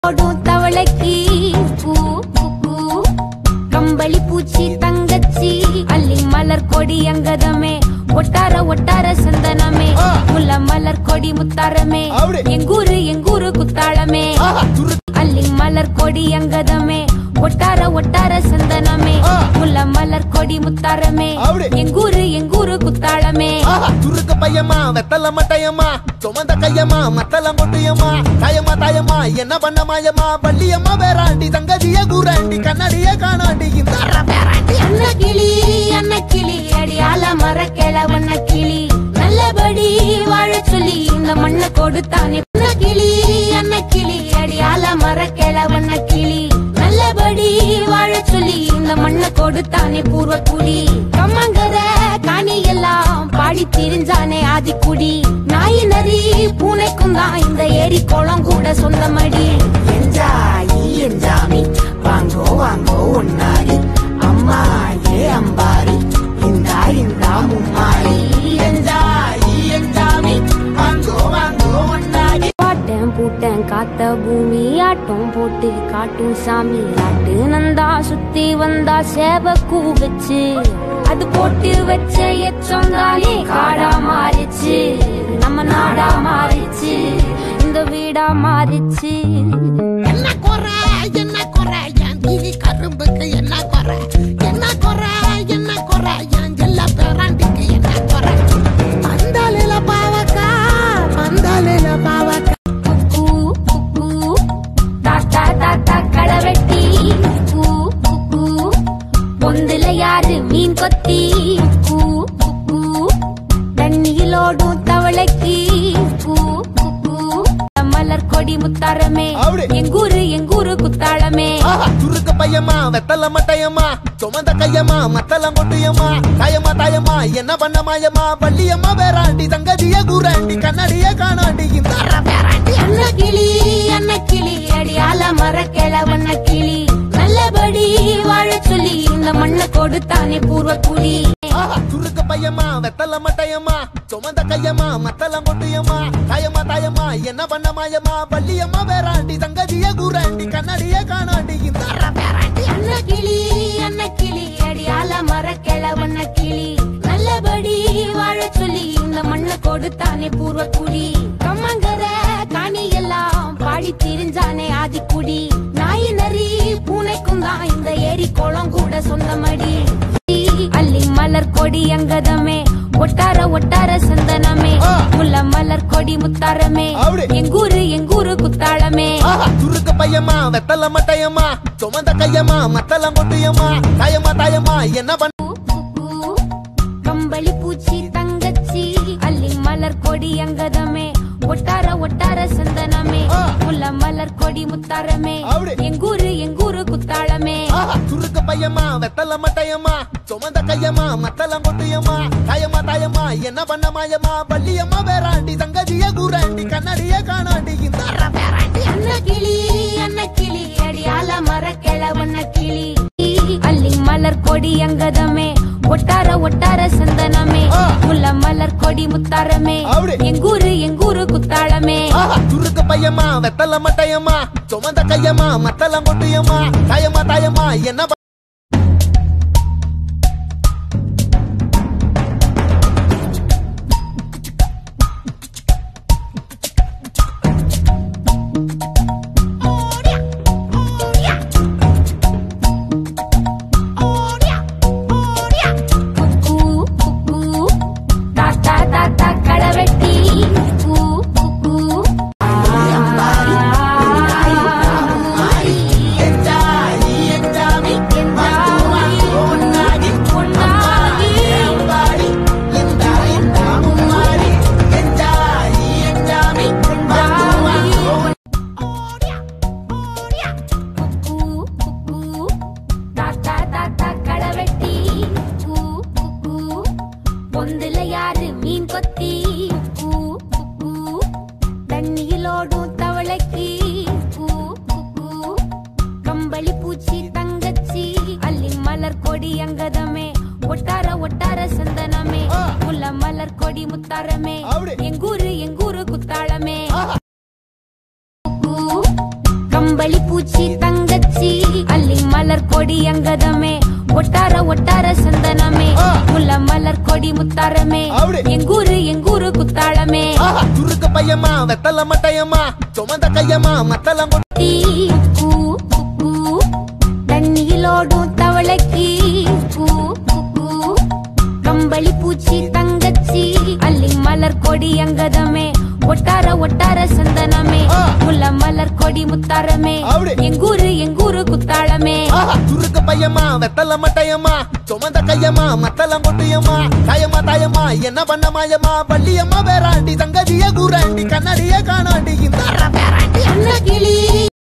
ஓடும் தவளைக்கு பூ பூ, பூ. கம்பளி பூச்சி தங்கச்சி அள்ளி மலர் கொடி அங்கதமே ஒட்டார ஒட்டார சந்தனமே ஆ. முல்ல மலர் கொடி முத்தாரமே அப்படி. எங்கூரு எங்கூரு குத்தாளமே ஆஹா, துரு அள்ளி மலர் கொடி அங்கதமே ஒட்டார ஒட்டார சந்தனமே ஆ. முல்ல மலர் கொடி முத்தாரமே அப்படி. எங்கூரு எங்கூரு குத்தாளமே ஆஹா, துருக்கு பையமா வெத்தல மட்டையம்மா சுமந்த கையம்மா மத்தளம் கொட்டியம்மா தாயம்மா தாயம்மா என்ன பண்ண மாயம்மா பள்ளியம்மா வேறாண்டி தங்கதிய கூறாண்டி கண்ணாடிய காணாண்டி இந்த பேராண்டி அண்ணா கிளி அண்ணா கிளி அடியால மரக்கிழ வண்ண கிளி நல்லபடி வாழ சொல்லி இந்த மண்ணை கொடுத்தானே அண்ணா கிளி அண்ணா கிளி அடியால மரக்கிழ வண்ண கிளி நல்லபடி வாழ சொல்லி இந்த மண்ணை கொடுத்தானே பூர்வ குடி கம்மங்கர காணி எல்லாம் பாடி திரிஞ்சானே ஆதிக்குடி நாய் நரி பூனைக்கும் தான் இந்த ஏரி குளம் கூட சொந்தமடி என்ஜாயி என்ஜாமி வாங்கோ வாங்கோ ஒன்னாரி அம்மா ஏ அம்பாரி இந்தா இந்தா மும்மாரி என்ஜாயி என்ஜாமி வாங்கோ வாங்கோ ஒன்னாரி பாட்டேன் பூட்டேன் காத்த பூமி ஆட்டம் போட்டு காட்டும் சாமி ஆட்டு நந்தா சுத்தி வந்தா சேவ கூ வச்சு அது போட்டு வச்ச எச்சந்தாலே காடா மாறிச்சு நம்ம நாடா மாறிச்சு இந்த வீடா மாறிச்சு என்ன குறை என்ன குறை என் தீவி கரும்புக்கு என்ன குறை என்ன குறை என்ன குறை என் ஜெல்ல பேராண்டிக்கு என்ன குறை பந்தாலில பாவக்கா பந்தாலில பாவக்கா குக்கு குக்கு தாத்தா தாத்தா களவெட்டி குக்கு குக்கு பொந்துல யாரு மீன் கொத்தி குக்கு குக்கு தண்ணியிலோடும் தவளைக்கு குக்கு குக்கு மலர் கொடி முத்தாரமே அப்படி. எங்கூரு எங்கூரு குத்தாளமே ஆஹா, துருக்கு பையம்மா வெத்தல மட்டையம்மா சுமந்த கையம்மா மத்தளம் கொட்டியம்மா தாயம்மா தாயம்மா என்ன பண்ண மாயம்மா பள்ளியம்மா வேறாண்டி தங்கதிய கூறாண்டி கண்ணாடிய காணாண்டி இந்த பேராண்டி அண்ணா கிளி அண்ணா கிளி அடியால மரக்கிழ வண்ண கிளி நல்லபடி வாழ சொல்லி இந்த மண்ணை கொடுத்தானே பூர்வ குடி ஆஹா, துருக்கு பையம்மா வெத்தல மட்டையம்மா சுமந்த கையம்மா மத்தளம் கொட்டியம்மா தாயம்மா தாயம்மா என்ன பண்ண மாயம்மா பள்ளியம்மா வேறாண்டி தங்கதிய கூறாண்டி கண்ணாடிய காணாண்டி இந்த பேராண்டி அண்ணா கிளி அண்ணா கிளி அடியால மரக்கிழ வண்ண கிளி நல்லபடி வாழ சொல்லி இந்த மண்ணை கொடுத்தானே பூர்வ குடி கம்மங்கர காணி எல்லாம் பாடி திரிஞ்சானே ஆதிக்குடி நாய் நரி பூனைக்கும் தான் இந்த ஏரி குளம் கூட சொந்தமடி அள்ளி மலர் கொடி அங்கதமே ஒட்டார ஒட்டார சந்தனமே ஆ. முல்ல மலர் கொடி முத்தாரமே அப்படி. எங்கூரு எங்கூரு குத்தாளமே ஆஹா, துருக்கு பையம்மா வெத்தல மட்டையம்மா சுமந்த கையம்மா மத்தளம் கொட்டியம்மா தாயம்மா தாயம்மா என்ன பண்ண கம்பளி பூச்சி தங்கச்சி அள்ளி மலர் கொடி அங்கதமே ஒட்டார ஒட்டார சந்தனமே ஆ. முல்ல மலர் கொடி முத்தாரமே அப்படி. எங்கூரு எங்கூரு குத்தாளமே ஆஹா, துருக்கு பையம்மா வெத்தல மட்டையம்மா சுமந்த கையம்மா மத்தளம் கொட்டியம்மா தாயம்மா தாயம்மா என்ன பண்ண மாயம்மா பள்ளியம்மா வேறாண்டி தங்கதிய கூறாண்டி கண்ணாடிய காணாண்டி இந்த பேராண்டி அண்ணா கிளி அண்ணா கிளி அடியால மரக்கிழ வண்ண கிளி அள்ளி மலர் கொடி அங்கதமே ஒட்டார ஒட்டார சந்தனமே ஆ. முல்ல மலர் கொடி முத்தாரமே அப்படி. எங்கூரு எங்கூரு குத்தாளமே ஆஹா, துருக்கு பையம்மா வெத்தல மட்டையம்மா சுமந்த கையம்மா மத்தளம் கொட்டியம்மா தாயம்மா தாயம்மா என்ன பண்ண- குக்கு குக்கு தாத்தா தாத்தா களவெட்டி குக்கு குக்கு அம்பாரி இந்தா இந்தா மும்மாரி என்ஜாயி என்ஜாமி கம்பளி பூச்சி தங்கச்சி அள்ளி மலர் கொடி அங்கதமே ஒட்டார ஒட்டார சந்தனமே ஆ. முல்ல மலர் கொடி முத்தாரமே அப்படி. எங்கூரு எங்கூரு குத்தாளமே ஆஹா, துருக்கு பையமா வெத்தல மட்டையம்மா சுமந்த கையம்மா மத்தலம் கொண்டு டீ, கூ, குக்கு, தண்ணியிலோடும் தவளைக்கு கூ, குக்கு. கம்பளி பூச்சி தங்கச்சி அள்ளி மலர் கொடி அங்கதமே ஒட்டார ஒட்டார சந்தனமே ஆ. முல்ல மலர் கொடி முத்தாரமே அப்படி. எங்கூரு எங்கூரு குத்தாளமே ஆஹா, துருக்கு பையமா வெத்தல மட்டையம்மா சுமந்த கையம்மா மத்தலம் கொட்டியம்மா தாயம்மா தாயம்மா என்ன பண்ண மாயம்மா பள்ளியம்மா வேறாண்டி சங்கதிய கூறாண்டி கண்ணாடிய காணாண்டி இந்த பேராண்டி அண்ணா கிளி